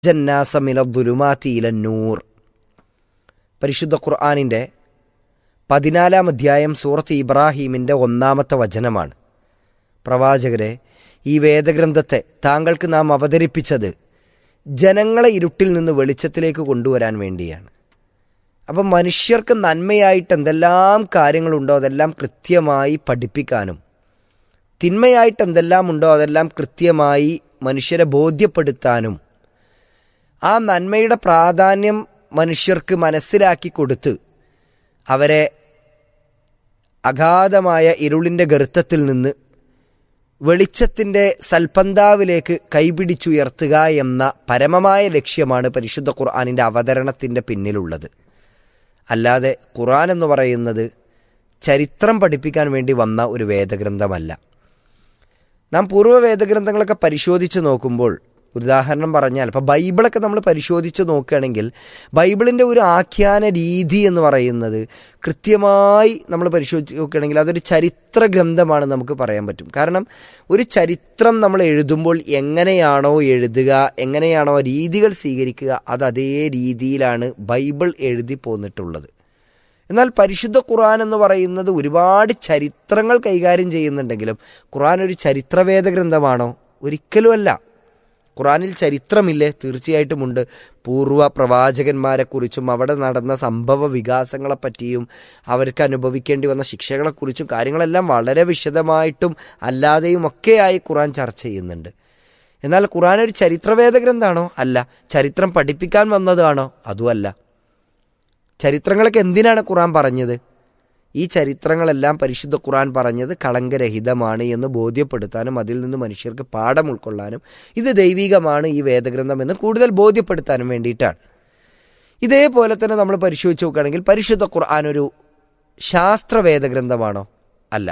ജന്നാസമിനദ്ദുലുമാത്തിയിലന്നൂർ പരിശുദ്ധ ഖുർആാനിൻ്റെ പതിനാലാം അധ്യായം സൂറത്ത് ഇബ്രാഹീമിൻ്റെ ഒന്നാമത്തെ വചനമാണ് പ്രവാചകരെ ഈ വേദഗ്രന്ഥത്തെ താങ്കൾക്ക് നാം അവതരിപ്പിച്ചത് ജനങ്ങളെ ഇരുട്ടിൽ നിന്ന് വെളിച്ചത്തിലേക്ക് കൊണ്ടുവരാൻ വേണ്ടിയാണ് അപ്പം മനുഷ്യർക്ക് നന്മയായിട്ട് എന്തെല്ലാം കാര്യങ്ങളുണ്ടോ അതെല്ലാം കൃത്യമായി പഠിപ്പിക്കാനും തിന്മയായിട്ട് എന്തെല്ലാം ഉണ്ടോ അതെല്ലാം കൃത്യമായി മനുഷ്യരെ ബോധ്യപ്പെടുത്താനും ആ നന്മയുടെ പ്രാധാന്യം മനുഷ്യർക്ക് മനസ്സിലാക്കി കൊടുത്ത് അവരെ അഗാധമായ ഇരുളിൻ്റെ ഗർത്തത്തിൽ നിന്ന് വെളിച്ചത്തിൻ്റെ സൽപന്താവിലേക്ക് കൈപിടിച്ചുയർത്തുക എന്ന പരമമായ ലക്ഷ്യമാണ് പരിശുദ്ധ ഖുർആാനിൻ്റെ അവതരണത്തിൻ്റെ പിന്നിലുള്ളത് അല്ലാതെ ഖുർആൻ എന്ന് പറയുന്നത് ചരിത്രം പഠിപ്പിക്കാൻ വേണ്ടി വന്ന ഒരു വേദഗ്രന്ഥമല്ല നാം പൂർവ്വ വേദഗ്രന്ഥങ്ങളൊക്കെ പരിശോധിച്ച് നോക്കുമ്പോൾ ഉദാഹരണം പറഞ്ഞാൽ ഇപ്പോൾ ബൈബിളൊക്കെ നമ്മൾ പരിശോധിച്ച് നോക്കുകയാണെങ്കിൽ ബൈബിളിൻ്റെ ഒരു ആഖ്യാന രീതി എന്ന് പറയുന്നത് കൃത്യമായി നമ്മൾ പരിശോധിച്ച് നോക്കുകയാണെങ്കിൽ അതൊരു ചരിത്ര ഗ്രന്ഥമാണ് നമുക്ക് പറയാൻ പറ്റും കാരണം ഒരു ചരിത്രം നമ്മൾ എഴുതുമ്പോൾ എങ്ങനെയാണോ എഴുതുക എങ്ങനെയാണോ രീതികൾ സ്വീകരിക്കുക അത് അതേ രീതിയിലാണ് ബൈബിൾ എഴുതി പോന്നിട്ടുള്ളത് എന്നാൽ പരിശുദ്ധ ഖുർആൻ എന്ന് പറയുന്നത് ഒരുപാട് ചരിത്രങ്ങൾ കൈകാര്യം ചെയ്യുന്നുണ്ടെങ്കിലും ഖുർആൻ ഒരു ചരിത്രവേദ ഗ്രന്ഥമാണോ ഒരിക്കലുമല്ല ഖുറാനിൽ ചരിത്രമില്ലേ തീർച്ചയായിട്ടുമുണ്ട് പൂർവ്വ പ്രവാചകന്മാരെക്കുറിച്ചും അവിടെ നടന്ന സംഭവ വികാസങ്ങളെപ്പറ്റിയും അവർക്ക് അനുഭവിക്കേണ്ടി വന്ന ശിക്ഷകളെക്കുറിച്ചും കാര്യങ്ങളെല്ലാം വളരെ വിശദമായിട്ടും അല്ലാതെയും ഒക്കെയായി ഖുറാൻ ചർച്ച ചെയ്യുന്നുണ്ട് എന്നാൽ ഖുറാൻ ഒരു ചരിത്രവേദ ഗ്രന്ഥമാണോ അല്ല ചരിത്രം പഠിപ്പിക്കാൻ വന്നതാണോ അതുമല്ല ചരിത്രങ്ങളൊക്കെ എന്തിനാണ് ഖുറാൻ പറഞ്ഞത് ഈ ചരിത്രങ്ങളെല്ലാം പരിശുദ്ധ ഖുറാൻ പറഞ്ഞത് കളങ്കരഹിതമാണ് എന്ന് ബോധ്യപ്പെടുത്താനും അതിൽ നിന്ന് മനുഷ്യർക്ക് പാഠം ഉൾക്കൊള്ളാനും ഇത് ദൈവികമാണ് ഈ വേദഗ്രന്ഥം എന്ന് കൂടുതൽ ബോധ്യപ്പെടുത്താനും വേണ്ടിയിട്ടാണ് ഇതേപോലെ തന്നെ നമ്മൾ പരിശോധിച്ച് നോക്കുകയാണെങ്കിൽ പരിശുദ്ധ ഖുർആൻ ഒരു ശാസ്ത്ര വേദഗ്രന്ഥമാണോ അല്ല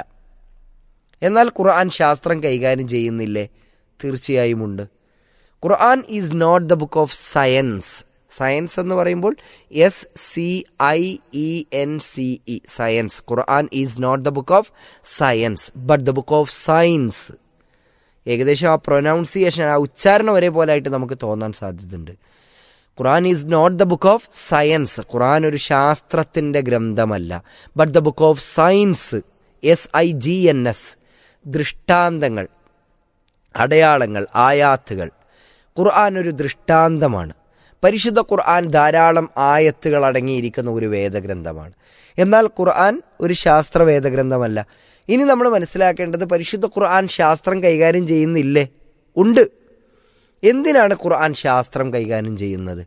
എന്നാൽ ഖുർആൻ ശാസ്ത്രം കൈകാര്യം ചെയ്യുന്നില്ലേ തീർച്ചയായും ഉണ്ട് Quran is not the book of science science എന്ന് പറയുമ്പോൾ S C I E N C E science Quran is not the book of science but the book of science ഏകദേശം ആ പ്രൊനൗൺസിയേഷൻ ആ ഉച്ചാരണം ഒരേപോലെ ആയിട്ട് നമുക്ക് തോന്നാൻ സാധ്യതയുണ്ട് Quran is not the book of science Quran ഒരു ശാസ്ത്രത്തിൻ്റെ ഗ്രന്ഥമല്ല but the book of science S I G N S ദൃഷ്ടാന്തങ്ങൾ അടയാളങ്ങൾ ആയാത്തുകൾ ഖുർആൻ ഒരു ദൃഷ്ടാന്തമാണ് പരിശുദ്ധ ഖുർആൻ ധാരാളം ആയത്തുകൾ അടങ്ങിയിരിക്കുന്ന ഒരു വേദഗ്രന്ഥമാണ് എന്നാൽ ഖുർആൻ ഒരു ശാസ്ത്ര വേദഗ്രന്ഥമല്ല ഇനി നമ്മൾ മനസ്സിലാക്കേണ്ടത് പരിശുദ്ധ ഖുർആൻ ശാസ്ത്രം കൈകാര്യം ചെയ്യുന്നില്ലേ ഉണ്ട് എന്തിനാണ് ഖുർആൻ ശാസ്ത്രം കൈകാര്യം ചെയ്യുന്നത്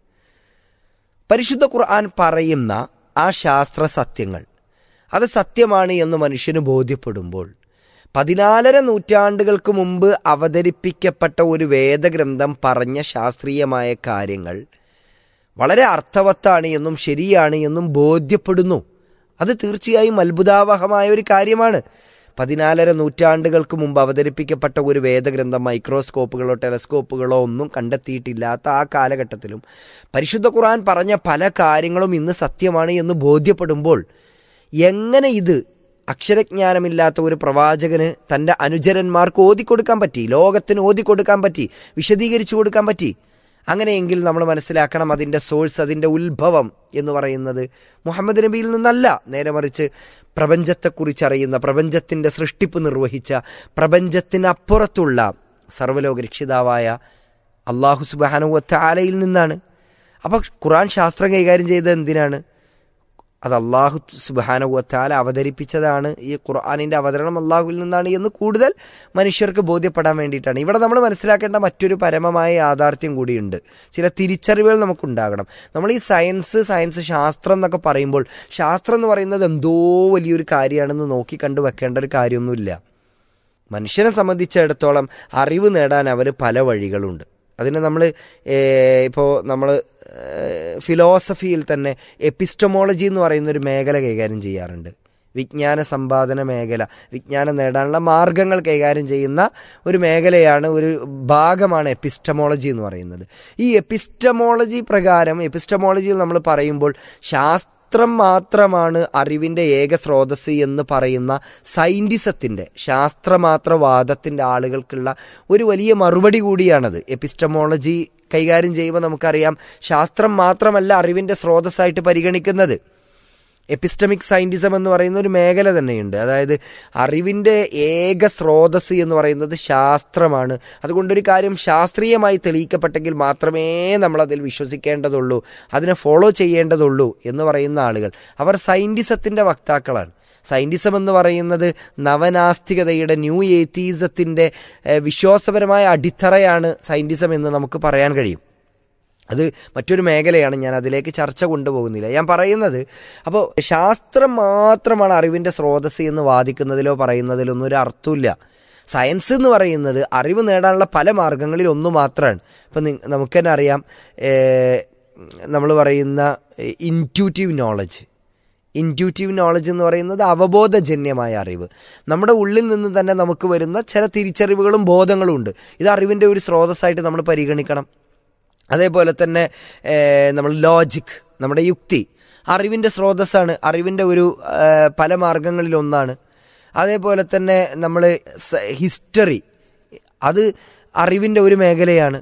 പരിശുദ്ധ ഖുർആൻ പറയുന്ന ആ ശാസ്ത്ര സത്യങ്ങൾ അത് സത്യമാണ് എന്ന് മനുഷ്യന് ബോധ്യപ്പെടുമ്പോൾ പതിനാലര നൂറ്റാണ്ടുകൾക്ക് മുമ്പ് അവതരിപ്പിക്കപ്പെട്ട ഒരു വേദഗ്രന്ഥം പറഞ്ഞ ശാസ്ത്രീയമായ കാര്യങ്ങൾ വളരെ അർത്ഥവത്താണ് എന്നും ശരിയാണ് എന്നും ബോധ്യപ്പെടുന്നു അത് തീർച്ചയായും അത്ഭുതാവഹമായ ഒരു കാര്യമാണ് പതിനാലര നൂറ്റാണ്ടുകൾക്ക് മുമ്പ് അവതരിപ്പിക്കപ്പെട്ട ഒരു വേദഗ്രന്ഥം മൈക്രോസ്കോപ്പുകളോ ടെലസ്കോപ്പുകളോ ഒന്നും കണ്ടെത്തിയിട്ടില്ലാത്ത ആ കാലഘട്ടത്തിലും പരിശുദ്ധ ഖുർആൻ പറഞ്ഞ പല കാര്യങ്ങളും ഇന്ന് സത്യമാണ് എന്ന് ബോധ്യപ്പെടുമ്പോൾ എങ്ങനെ ഇത് അക്ഷരജ്ഞാനമില്ലാത്ത ഒരു പ്രവാചകന് തൻ്റെ അനുചരന്മാർക്ക് ഓതിക്കൊടുക്കാൻ പറ്റി ലോകത്തിന് ഓതിക്കൊടുക്കാൻ പറ്റി വിശദീകരിച്ചു കൊടുക്കാൻ പറ്റി അങ്ങനെയെങ്കിൽ നമ്മൾ മനസ്സിലാക്കണം അതിൻ്റെ സോഴ്സ് അതിൻ്റെ ഉത്ഭവം എന്ന് പറയുന്നത് മുഹമ്മദ് നബിയിൽ നിന്നല്ല നേരെ മറിച്ച് പ്രപഞ്ചത്തെക്കുറിച്ചറിയുന്ന പ്രപഞ്ചത്തിൻ്റെ സൃഷ്ടിപ്പ് നിർവഹിച്ച പ്രപഞ്ചത്തിനപ്പുറത്തുള്ള സർവ്വലോക രക്ഷിതാവായ അള്ളാഹു സുബാനുവത്ത ആലയിൽ നിന്നാണ് അപ്പോൾ ഖുറാൻ ശാസ്ത്രം കൈകാര്യം ചെയ്തത് എന്തിനാണ് അത് അള്ളാഹു സുബാനുവത്താൽ അവതരിപ്പിച്ചതാണ് ഈ ഖുർആാനിൻ്റെ അവതരണം അള്ളാഹുവിൽ നിന്നാണ് എന്ന് കൂടുതൽ മനുഷ്യർക്ക് ബോധ്യപ്പെടാൻ വേണ്ടിയിട്ടാണ് ഇവിടെ നമ്മൾ മനസ്സിലാക്കേണ്ട മറ്റൊരു പരമമായ യാഥാർത്ഥ്യം കൂടിയുണ്ട് ചില തിരിച്ചറിവുകൾ നമുക്കുണ്ടാകണം നമ്മൾ ഈ സയൻസ് സയൻസ് ശാസ്ത്രം എന്നൊക്കെ പറയുമ്പോൾ ശാസ്ത്രം എന്ന് പറയുന്നത് എന്തോ വലിയൊരു കാര്യമാണെന്ന് നോക്കി കണ്ടു വെക്കേണ്ട ഒരു കാര്യമൊന്നുമില്ല മനുഷ്യനെ സംബന്ധിച്ചിടത്തോളം അറിവ് നേടാൻ അവന് പല വഴികളുണ്ട് അതിന് നമ്മൾ ഇപ്പോൾ നമ്മൾ ഫിലോസഫിയിൽ തന്നെ എപ്പിസ്റ്റമോളജി എന്ന് പറയുന്ന ഒരു മേഖല കൈകാര്യം ചെയ്യാറുണ്ട് വിജ്ഞാന സമ്പാദന മേഖല വിജ്ഞാനം നേടാനുള്ള മാർഗങ്ങൾ കൈകാര്യം ചെയ്യുന്ന ഒരു മേഖലയാണ് ഒരു ഭാഗമാണ് എപ്പിസ്റ്റമോളജി എന്ന് പറയുന്നത് ഈ എപ്പിസ്റ്റമോളജി പ്രകാരം എപ്പിസ്റ്റമോളജിയിൽ നമ്മൾ പറയുമ്പോൾ ശാസ്ത്ര ശാസ്ത്രം മാത്രമാണ് അറിവിൻ്റെ ഏക സ്രോതസ് എന്ന് പറയുന്ന സയൻറ്റിസത്തിൻ്റെ ശാസ്ത്രമാത്രവാദത്തിൻ്റെ ആളുകൾക്കുള്ള ഒരു വലിയ മറുപടി കൂടിയാണത് എപ്പിസ്റ്റമോളജി കൈകാര്യം ചെയ്യുമ്പോൾ നമുക്കറിയാം ശാസ്ത്രം മാത്രമല്ല അറിവിൻ്റെ സ്രോതസ്സായിട്ട് പരിഗണിക്കുന്നത് എപ്പിസ്റ്റമിക് സയൻറ്റിസം എന്ന് പറയുന്ന ഒരു മേഖല തന്നെയുണ്ട് അതായത് അറിവിൻ്റെ ഏക സ്രോതസ് എന്ന് പറയുന്നത് ശാസ്ത്രമാണ് അതുകൊണ്ടൊരു കാര്യം ശാസ്ത്രീയമായി തെളിയിക്കപ്പെട്ടെങ്കിൽ മാത്രമേ നമ്മൾ അതിൽ വിശ്വസിക്കേണ്ടതുള്ളൂ അതിനെ ഫോളോ ചെയ്യേണ്ടതുള്ളൂ എന്ന് പറയുന്ന ആളുകൾ അവർ സയൻറ്റിസത്തിൻ്റെ വക്താക്കളാണ് സയൻറ്റിസം എന്ന് പറയുന്നത് നവനാസ്തികതയുടെ ന്യൂ ഏത്തീസത്തിൻ്റെ വിശ്വാസപരമായ അടിത്തറയാണ് സയൻറ്റിസം എന്ന് നമുക്ക് പറയാൻ കഴിയും അത് മറ്റൊരു മേഖലയാണ് ഞാൻ അതിലേക്ക് ചർച്ച കൊണ്ടുപോകുന്നില്ല ഞാൻ പറയുന്നത് അപ്പോൾ ശാസ്ത്രം മാത്രമാണ് അറിവിൻ്റെ സ്രോതസ് എന്ന് വാദിക്കുന്നതിലോ പറയുന്നതിലൊന്നും ഒരു അർത്ഥമില്ല സയൻസ് എന്ന് പറയുന്നത് അറിവ് നേടാനുള്ള പല മാർഗങ്ങളിൽ ഒന്ന് മാത്രമാണ് ഇപ്പം നമുക്ക് തന്നെ അറിയാം നമ്മൾ പറയുന്ന ഇൻറ്റ്യൂട്ടീവ് നോളജ് ഇൻറ്റ്യൂട്ടീവ് നോളജ് എന്ന് പറയുന്നത് അവബോധജന്യമായ അറിവ് നമ്മുടെ ഉള്ളിൽ നിന്ന് തന്നെ നമുക്ക് വരുന്ന ചില തിരിച്ചറിവുകളും ബോധങ്ങളും ഉണ്ട് ഇത് അറിവിൻ്റെ ഒരു സ്രോതസ്സായിട്ട് നമ്മൾ പരിഗണിക്കണം അതേപോലെ തന്നെ നമ്മൾ ലോജിക് നമ്മുടെ യുക്തി അറിവിൻ്റെ സ്രോതസ്സാണ് അറിവിൻ്റെ ഒരു പല മാർഗങ്ങളിലൊന്നാണ് അതേപോലെ തന്നെ നമ്മൾ ഹിസ്റ്ററി അത് അറിവിൻ്റെ ഒരു മേഖലയാണ്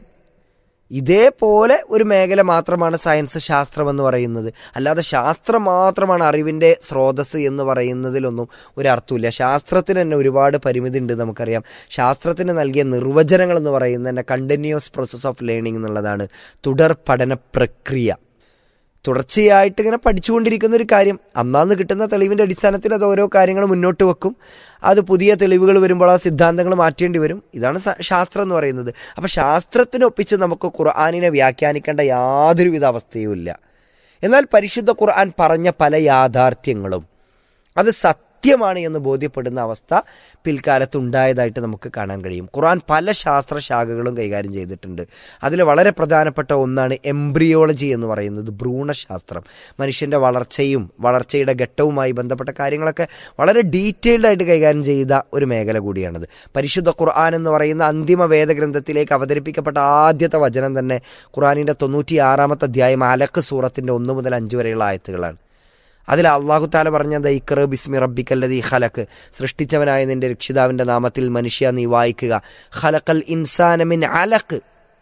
ഇതേപോലെ ഒരു മേഖല മാത്രമാണ് സയൻസ് ശാസ്ത്രം എന്ന് പറയുന്നത് അല്ലാതെ ശാസ്ത്രം മാത്രമാണ് അറിവിൻ്റെ സ്രോതസ് എന്ന് പറയുന്നതിലൊന്നും ഒരു അർത്ഥമില്ല ശാസ്ത്രത്തിന് തന്നെ ഒരുപാട് പരിമിതി ഉണ്ട് നമുക്കറിയാം ശാസ്ത്രത്തിന് നൽകിയ നിർവചനങ്ങൾ എന്ന് പറയുന്നത് കണ്ടിന്യൂസ് പ്രോസസ് ഓഫ് ലേണിംഗ് എന്നുള്ളതാണ് തുടർ പഠന പ്രക്രിയ തുടർച്ചയായിട്ട് ഇങ്ങനെ പഠിച്ചുകൊണ്ടിരിക്കുന്ന ഒരു കാര്യം അന്നാന്ന് കിട്ടുന്ന തെളിവിൻ്റെ അടിസ്ഥാനത്തിൽ അത് ഓരോ കാര്യങ്ങൾ മുന്നോട്ട് വെക്കും അത് പുതിയ തെളിവുകൾ വരുമ്പോൾ ആ സിദ്ധാന്തങ്ങൾ മാറ്റേണ്ടി വരും ഇതാണ് ശാസ്ത്രം എന്ന് പറയുന്നത് അപ്പോൾ ശാസ്ത്രത്തിനൊപ്പിച്ച് നമുക്ക് ഖുർആാനിനെ വ്യാഖ്യാനിക്കേണ്ട യാതൊരുവിധ അവസ്ഥയും ഇല്ല എന്നാൽ പരിശുദ്ധ ഖുർആൻ പറഞ്ഞ പല യാഥാർത്ഥ്യങ്ങളും അത് സത്യമാണ് എന്ന് ബോധ്യപ്പെടുന്ന അവസ്ഥ പിൽക്കാലത്ത് ഉണ്ടായതായിട്ട് നമുക്ക് കാണാൻ കഴിയും ഖുർആൻ പല ശാസ്ത്രശാഖകളും കൈകാര്യം ചെയ്തിട്ടുണ്ട് അതിൽ വളരെ പ്രധാനപ്പെട്ട ഒന്നാണ് എംബ്രിയോളജി എന്ന് പറയുന്നത് ഭ്രൂണശാസ്ത്രം മനുഷ്യൻ്റെ വളർച്ചയും വളർച്ചയുടെ ഘട്ടവുമായി ബന്ധപ്പെട്ട കാര്യങ്ങളൊക്കെ വളരെ ഡീറ്റെയിൽഡ് ആയിട്ട് കൈകാര്യം ചെയ്ത ഒരു മേഖല കൂടിയാണത് പരിശുദ്ധ ഖുർആൻ എന്ന് പറയുന്ന അന്തിമ വേദഗ്രന്ഥത്തിലേക്ക് അവതരിപ്പിക്കപ്പെട്ട ആദ്യത്തെ വചനം തന്നെ ഖുർആാനിൻ്റെ തൊണ്ണൂറ്റി ആറാമത്തെ അധ്യായം അലക്ക് സൂറത്തിൻ്റെ ഒന്ന് മുതൽ അഞ്ച് വരെയുള്ള ആയത്തുകളാണ് അതിൽ അള്ളാഹു താല പറഞ്ഞ ദൈക്കർ ബിസ്മി റബ്ബിക്കല്ലതി ഖലക്ക് സൃഷ്ടിച്ചവനായ നിന്റെ രക്ഷിതാവിൻ്റെ നാമത്തിൽ മനുഷ്യ നീ വായിക്കുക ഖലക്കൽ ഇൻസാനമിൻ അലക്ക്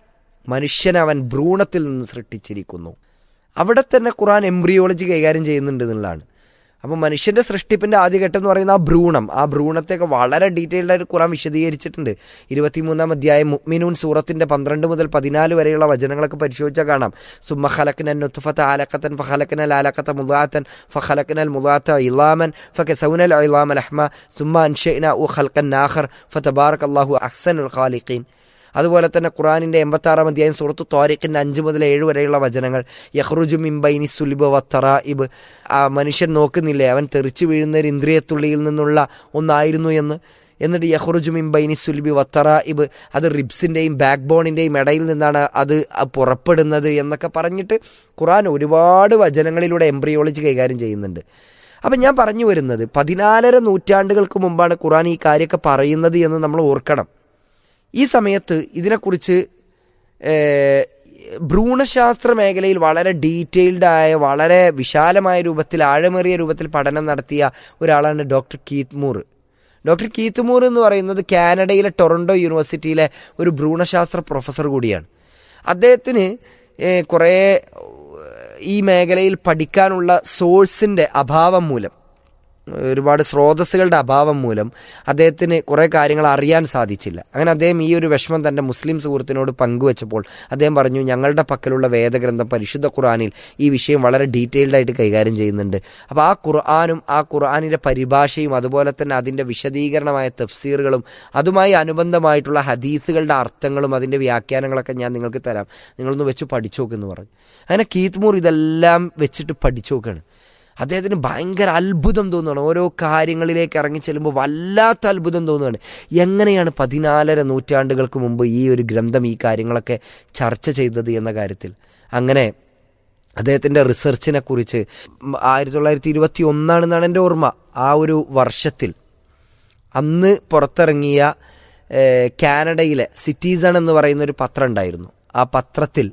മനുഷ്യനെ അവൻ ഭ്രൂണത്തിൽ നിന്ന് സൃഷ്ടിച്ചിരിക്കുന്നു അവിടെ തന്നെ ഖുറാൻ എംബ്രിയോളജി കൈകാര്യം ചെയ്യുന്നുണ്ട് എന്നുള്ളതാണ് അപ്പോൾ മനുഷ്യൻ്റെ സൃഷ്ടിപ്പിൻ്റെ ആദ്യഘട്ടം എന്ന് പറയുന്ന ആ ഭ്രൂണം ആ ഭ്രൂണത്തെയൊക്കെ വളരെ ഡീറ്റെയിൽഡ് ആയിട്ട് ഖുറാൻ വിശദീകരിച്ചിട്ടുണ്ട് ഇരുപത്തിമൂന്നാം അധ്യായം മുക്മിനൂൻ സൂറത്തിൻ്റെ പന്ത്രണ്ട് മുതൽ പതിനാല് വരെയുള്ള വചനങ്ങളൊക്കെ പരിശോധിച്ചാൽ കാണാം സുമ്മ ഖലക്കനൻ നുത്ഫത്ത ആലക്കത്തൻ ഫഖലക്കനൽ ആലക്കത്ത മുലാത്തൻ ഫഖലക്കനൽ മുലാത്ത ഇലാമൻ ഫകസൗനൽ ഇലാമൽ അഹ്മ സുമ്മ അൻഷന ഉ ഖൽക്കൻ നാഖർ ഫതബാറക് അള്ളാഹു അഹ്സനുൽ ഖാലിഖീൻ അതുപോലെ തന്നെ ഖുറാനിൻ്റെ എൺപത്താറാം അധ്യായം സുഹൃത്തു തോരിക്കിൻ്റെ അഞ്ച് മുതൽ ഏഴ് വരെയുള്ള വചനങ്ങൾ യഹ്റുജു മിംബൈനി സുലിബ് വത്തറ ഇബ് ആ മനുഷ്യൻ നോക്കുന്നില്ലേ അവൻ തെറിച്ചു വീഴുന്ന ഒരു ഇന്ദ്രിയത്തുള്ളിയിൽ നിന്നുള്ള ഒന്നായിരുന്നു എന്ന് എന്നിട്ട് യഹ്റുജു മിംബൈനി സുലിബി വത്തറ ഇബ് അത് റിബ്സിൻ്റെയും ബാക്ക് ബോണിൻ്റെയും ഇടയിൽ നിന്നാണ് അത് പുറപ്പെടുന്നത് എന്നൊക്കെ പറഞ്ഞിട്ട് ഖുറാൻ ഒരുപാട് വചനങ്ങളിലൂടെ എംബ്രിയോളജി കൈകാര്യം ചെയ്യുന്നുണ്ട് അപ്പം ഞാൻ പറഞ്ഞു വരുന്നത് പതിനാലര നൂറ്റാണ്ടുകൾക്ക് മുമ്പാണ് ഖുറാൻ ഈ കാര്യമൊക്കെ പറയുന്നത് എന്ന് നമ്മൾ ഓർക്കണം ഈ സമയത്ത് ഇതിനെക്കുറിച്ച് ഭ്രൂണശാസ്ത്ര മേഖലയിൽ വളരെ ഡീറ്റെയിൽഡ് ആയ വളരെ വിശാലമായ രൂപത്തിൽ ആഴമേറിയ രൂപത്തിൽ പഠനം നടത്തിയ ഒരാളാണ് doctor Keith Moore doctor Keith Moore എന്ന് പറയുന്നത് കാനഡയിലെ ടൊറൻഡോ യൂണിവേഴ്സിറ്റിയിലെ ഒരു ഭ്രൂണശാസ്ത്ര പ്രൊഫസർ കൂടിയാണ് അദ്ദേഹത്തിന് കുറേ ഈ മേഖലയിൽ പഠിക്കാനുള്ള സോഴ്സിൻ്റെ അഭാവം മൂലം ഒരുപാട് സ്രോതസ്സുകളുടെ അഭാവം മൂലം അദ്ദേഹത്തിന് കുറേ കാര്യങ്ങൾ അറിയാൻ സാധിച്ചില്ല അങ്ങനെ അദ്ദേഹം ഈ ഒരു വിഷമം തൻ്റെ മുസ്ലിം സുഹൃത്തിനോട് പങ്കുവച്ചപ്പോൾ അദ്ദേഹം പറഞ്ഞു ഞങ്ങളുടെ പക്കലുള്ള വേദഗ്രന്ഥം പരിശുദ്ധ ഖുർആാനിൽ ഈ വിഷയം വളരെ ഡീറ്റെയിൽഡ് ആയിട്ട് കൈകാര്യം ചെയ്യുന്നുണ്ട് അപ്പോൾ ആ ഖുർആാനും ആ ഖുർആാനിൻ്റെ പരിഭാഷയും അതുപോലെ തന്നെ അതിൻ്റെ വിശദീകരണമായ തഫ്സീറുകളും അതുമായി അനുബന്ധമായിട്ടുള്ള ഹദീസുകളുടെ അർത്ഥങ്ങളും അതിൻ്റെ വ്യാഖ്യാനങ്ങളൊക്കെ ഞാൻ നിങ്ങൾക്ക് തരാം നിങ്ങളൊന്ന് വെച്ച് പഠിച്ചു നോക്കെന്ന് പറഞ്ഞു അങ്ങനെ കീത്മൂർ ഇതെല്ലാം വെച്ചിട്ട് പഠിച്ചു നോക്കുകയാണ് അദ്ദേഹത്തിന് ഭയങ്കര അത്ഭുതം തോന്നുകയാണ് ഓരോ കാര്യങ്ങളിലേക്ക് ഇറങ്ങി ചെല്ലുമ്പോൾ വല്ലാത്ത അത്ഭുതം തോന്നുകയാണ് എങ്ങനെയാണ് പതിനാലര നൂറ്റാണ്ടുകൾക്ക് മുമ്പ് ഈ ഒരു ഗ്രന്ഥം ഈ കാര്യങ്ങളൊക്കെ ചർച്ച ചെയ്തത് എന്ന കാര്യത്തിൽ അങ്ങനെ അദ്ദേഹത്തിൻ്റെ റിസർച്ചിനെ കുറിച്ച് ആയിരത്തി തൊള്ളായിരത്തി ഇരുപത്തി ഒന്നാണെന്നാണ് എൻ്റെ ഓർമ്മ ആ ഒരു വർഷത്തിൽ അന്ന് പുറത്തിറങ്ങിയ കാനഡയിലെ സിറ്റീസൺ എന്ന് പറയുന്ന ഒരു പത്രം ഉണ്ടായിരുന്നു ആ പത്രത്തിൽ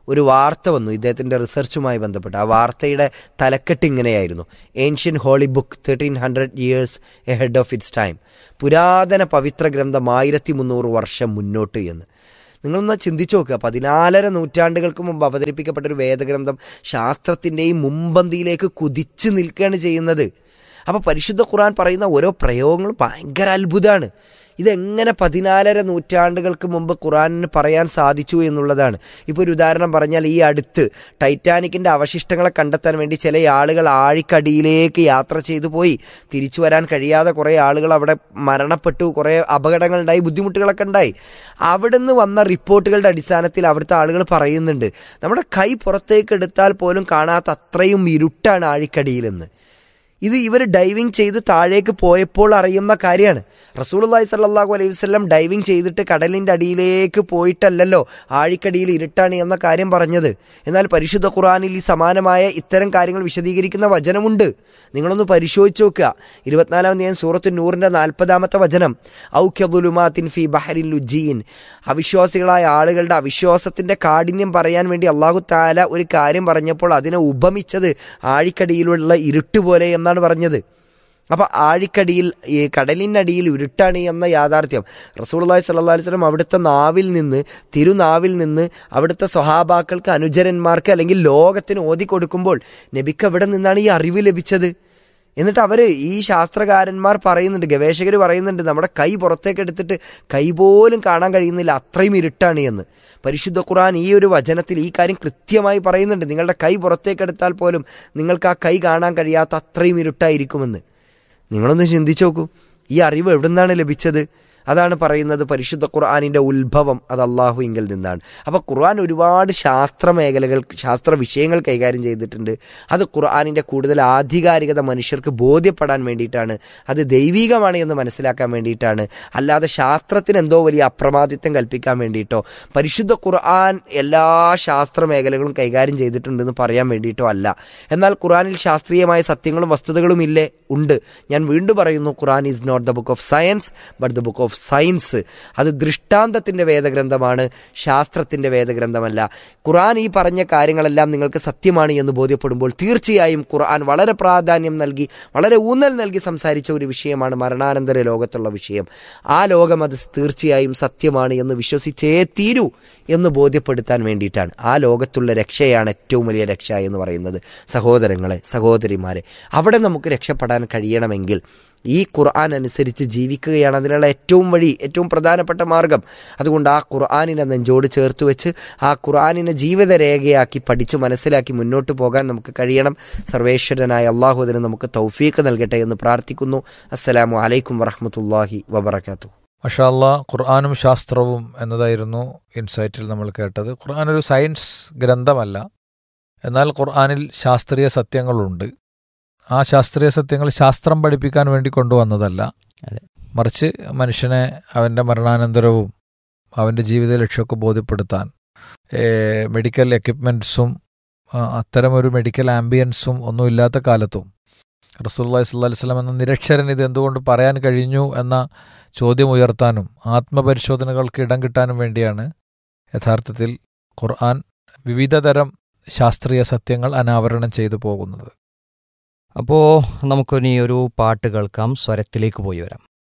ഒരു വാർത്ത വന്നു ഇദ്ദേഹത്തിൻ്റെ റിസർച്ചുമായി ബന്ധപ്പെട്ട് ആ വാർത്തയുടെ തലക്കെട്ട് ഇങ്ങനെയായിരുന്നു ancient holy book thirteen hundred years ahead of its time പുരാതന പവിത്ര ഗ്രന്ഥം ആയിരത്തി മുന്നൂറ് വർഷം മുന്നോട്ട് എന്ന് നിങ്ങളൊന്ന് ചിന്തിച്ചു നോക്കുക പതിനാലര നൂറ്റാണ്ടുകൾക്ക് മുമ്പ് അവതരിപ്പിക്കപ്പെട്ട ഒരു വേദഗ്രന്ഥം ശാസ്ത്രത്തിൻ്റെയും മുമ്പന്തിയിലേക്ക് കുതിച്ചു നിൽക്കുകയാണ് ചെയ്യുന്നത് അപ്പോൾ പരിശുദ്ധ ഖുർആൻ പറയുന്ന ഓരോ പ്രയോഗങ്ങളും ഭയങ്കര അത്ഭുതമാണ് ഇതെങ്ങനെ പതിനാലര നൂറ്റാണ്ടുകൾക്ക് മുമ്പ് ഖുറാനിന് പറയാൻ സാധിച്ചു എന്നുള്ളതാണ് ഇപ്പോൾ ഒരു ഉദാഹരണം പറഞ്ഞാൽ ഈ അടുത്ത് ടൈറ്റാനിക്കിൻ്റെ അവശിഷ്ടങ്ങളെ കണ്ടെത്താൻ വേണ്ടി ചില ആളുകൾ ആഴിക്കടിയിലേക്ക് യാത്ര ചെയ്തു പോയി തിരിച്ചു വരാൻ കഴിയാതെ കുറേ ആളുകൾ അവിടെ മരണപ്പെട്ടു കുറേ അപകടങ്ങളുണ്ടായി ബുദ്ധിമുട്ടുകളൊക്കെ ഉണ്ടായി അവിടുന്ന് വന്ന റിപ്പോർട്ടുകളുടെ അടിസ്ഥാനത്തിൽ അവിടുത്തെ ആളുകൾ പറയുന്നുണ്ട് നമ്മുടെ കൈ പുറത്തേക്ക് എടുത്താൽ പോലും കാണാത്ത അത്രയും ഇരുട്ടാണ് ആഴിക്കടിയിലെന്ന് ഇത് ഇവർ ഡൈവിങ് ചെയ്ത് താഴേക്ക് പോയപ്പോൾ അറിയുന്ന കാര്യമാണ് റസൂലുള്ളാഹി സ്വല്ലല്ലാഹു അലൈഹി വസല്ലം ഡൈവിങ് ചെയ്തിട്ട് കടലിൻ്റെ അടിയിലേക്ക് പോയിട്ടല്ലല്ലോ ആഴിക്കടിയിൽ ഇരുട്ടാണ് എന്ന കാര്യം പറഞ്ഞത് എന്നാൽ പരിശുദ്ധ ഖുറാനിൽ ഈ സമാനമായ ഇത്തരം കാര്യങ്ങൾ വിശദീകരിക്കുന്ന വചനമുണ്ട് നിങ്ങളൊന്ന് പരിശോധിച്ച് നോക്കുക ഇരുപത്തിനാലാം തീയതി സൂറത്ത് നൂറിൻ്റെ നാൽപ്പതാമത്തെ വചനം ഔഖ്യദുലുമാത്തിൻ ഫി ബഹരിൽ ലുജീൻ അവിശ്വാസികളായ ആളുകളുടെ അവിശ്വാസത്തിൻ്റെ കാഠിന്യം പറയാൻ വേണ്ടി അള്ളാഹു താല ഒരു കാര്യം പറഞ്ഞപ്പോൾ അതിനെ ഉപമിച്ചത് ആഴിക്കടിയിലുള്ള ഇരുട്ട് പോലെ എന്നാണ് പറഞ്ഞത് അപ്പോൾ ആഴിക്കടിയിൽ ഈ കടലിനടിയിൽ ഉരുട്ടാണ് എന്ന യാഥാർത്ഥ്യം റസൂൾല്ലാഹി സല്ലാ വസ്ലം അവിടുത്തെ നാവിൽ നിന്ന് തിരുനാവിൽ നിന്ന് അവിടുത്തെ സ്വഹാബാക്കൾക്ക് അനുചരന്മാർക്ക് അല്ലെങ്കിൽ ലോകത്തിന് ഓതി കൊടുക്കുമ്പോൾ നബിക്ക് അവിടെ നിന്നാണ് ഈ അറിവ് ലഭിച്ചത് എന്നിട്ട് അവർ ഈ ശാസ്ത്രകാരന്മാർ പറയുന്നുണ്ട് ഗവേഷകർ പറയുന്നുണ്ട് നമ്മുടെ കൈ പുറത്തേക്ക് എടുത്തിട്ട് കൈ പോലും കാണാൻ കഴിയുന്നില്ല അത്രയും ഇരുട്ടാണ് എന്ന് പരിശുദ്ധ ഖുർആൻ ഈ ഒരു വചനത്തിൽ ഈ കാര്യം കൃത്യമായി പറയുന്നുണ്ട് നിങ്ങളുടെ കൈ പുറത്തേക്ക് എടുത്താൽ പോലും നിങ്ങൾക്ക് ആ കൈ കാണാൻ കഴിയാത്ത അത്രയും ഇരുട്ടായിരിക്കുമെന്ന് നിങ്ങളൊന്ന് ചിന്തിച്ചു നോക്കൂ ഈ അറിവ് എവിടെ നിന്നാണ് ലഭിച്ചത് അതാണ് പറയുന്നത് പരിശുദ്ധ ഖുർആാനിൻ്റെ ഉത്ഭവം അത് അള്ളാഹു ഇങ്കിൽ നിന്നാണ് അപ്പോൾ ഖുർആൻ ഒരുപാട് ശാസ്ത്ര മേഖലകൾ ശാസ്ത്ര വിഷയങ്ങൾ കൈകാര്യം ചെയ്തിട്ടുണ്ട് അത് ഖുർആാനിൻ്റെ കൂടുതൽ ആധികാരികത മനുഷ്യർക്ക് ബോധ്യപ്പെടാൻ വേണ്ടിയിട്ടാണ് അത് ദൈവികമാണ് എന്ന് മനസ്സിലാക്കാൻ വേണ്ടിയിട്ടാണ് അല്ലാതെ ശാസ്ത്രത്തിന് എന്തോ വലിയ അപ്രമാദിത്വം കൽപ്പിക്കാൻ വേണ്ടിയിട്ടോ പരിശുദ്ധ ഖുർആൻ എല്ലാ ശാസ്ത്ര മേഖലകളും കൈകാര്യം ചെയ്തിട്ടുണ്ടെന്ന് പറയാൻ വേണ്ടിയിട്ടോ അല്ല എന്നാൽ ഖുർആനിൽ ശാസ്ത്രീയമായ സത്യങ്ങളും വസ്തുതകളും ഇല്ലേ ഉണ്ട് ഞാൻ വീണ്ടും പറയുന്നു Quran is not the book of science but the book of science അത് ദൃഷ്ടാന്തത്തിൻ്റെ വേദഗ്രന്ഥമാണ് ശാസ്ത്രത്തിൻ്റെ വേദഗ്രന്ഥമല്ല ഖുർആൻ ഈ പറഞ്ഞ കാര്യങ്ങളെല്ലാം നിങ്ങൾക്ക് സത്യമാണ് എന്ന് ബോധ്യപ്പെടുമ്പോൾ തീർച്ചയായും ഖുർആൻ വളരെ പ്രാധാന്യം നൽകി വളരെ ഊന്നൽ നൽകി സംസാരിച്ച ഒരു വിഷയമാണ് മരണാനന്തര ലോകത്തുള്ള വിഷയം ആ ലോകം അത് തീർച്ചയായും സത്യമാണ് എന്ന് വിശ്വസിച്ചേ തീരൂ എന്ന് ബോധ്യപ്പെടുത്താൻ വേണ്ടിയിട്ടാണ് ആ ലോകത്തുള്ള രക്ഷയാണ് ഏറ്റവും വലിയ രക്ഷ എന്ന് പറയുന്നത് സഹോദരങ്ങളെ സഹോദരിമാരെ അവിടെ നമുക്ക് രക്ഷപ്പെടാൻ കഴിയണമെങ്കിൽ ഈ ഖുർആൻ അനുസരിച്ച് ജീവിക്കുകയാണ് അതിനുള്ള ഏറ്റവും വഴി ഏറ്റവും പ്രധാനപ്പെട്ട മാർഗം അതുകൊണ്ട് ആ ഖുർആാനിനെ നെഞ്ചോട് ചേർത്ത് വെച്ച് ആ ഖുർആാനിനെ ജീവിതരേഖയാക്കി പഠിച്ചു മനസ്സിലാക്കി മുന്നോട്ട് പോകാൻ നമുക്ക് കഴിയണം സർവേശ്വരനായ അള്ളാഹു അതിന് നമുക്ക് തൗഫീക്ക് നൽകട്ടെ എന്ന് പ്രാർത്ഥിക്കുന്നു അസ്സലാമു അലൈക്കും വറഹമത്തല്ലാഹി വബർക്കാത്തു മഷാല്ല ഖുർആാനും ശാസ്ത്രവും എന്നതായിരുന്നു ഇൻസൈറ്റിൽ നമ്മൾ കേട്ടത് ഖുർആൻ ഒരു സയൻസ് ഗ്രന്ഥമല്ല എന്നാൽ ഖുർആാനിൽ ശാസ്ത്രീയ സത്യങ്ങളുണ്ട് ആ ശാസ്ത്രീയ സത്യങ്ങൾ ശാസ്ത്രം പഠിപ്പിക്കാൻ വേണ്ടി കൊണ്ടുവന്നതല്ല അതെ. മറിച്ച് മനുഷ്യനെ അവൻ്റെ മരണാനന്തരവും അവൻ്റെ ജീവിത ലക്ഷ്യമൊക്കെ ബോധ്യപ്പെടുത്താൻ ഏഹ്, മെഡിക്കൽ എക്യുപ്മെൻറ്റ്സും ആ, അത്തരമൊരു മെഡിക്കൽ ആംബിയൻസും ഒന്നും ഇല്ലാത്ത കാലത്തും റസൂല്ലാഹി സ്വല്ലല്ലാഹി അലൈഹി വസല്ലം എന്ന നിരക്ഷരൻ ഇത് എന്തുകൊണ്ട് പറയാൻ കഴിഞ്ഞു എന്ന ചോദ്യം ഉയർത്താനും ആത്മപരിശോധനകൾക്ക് ഇടം കിട്ടാനും വേണ്ടിയാണ് യഥാർത്ഥത്തിൽ ഖുർആൻ വിവിധതരം ശാസ്ത്രീയ സത്യങ്ങൾ അനാവരണം ചെയ്തു പോകുന്നത് അപ്പോൾ നമുക്കിനി ഒരു പാട്ട് കേൾക്കാം സ്വരത്തിലേക്ക് പോയി വരാം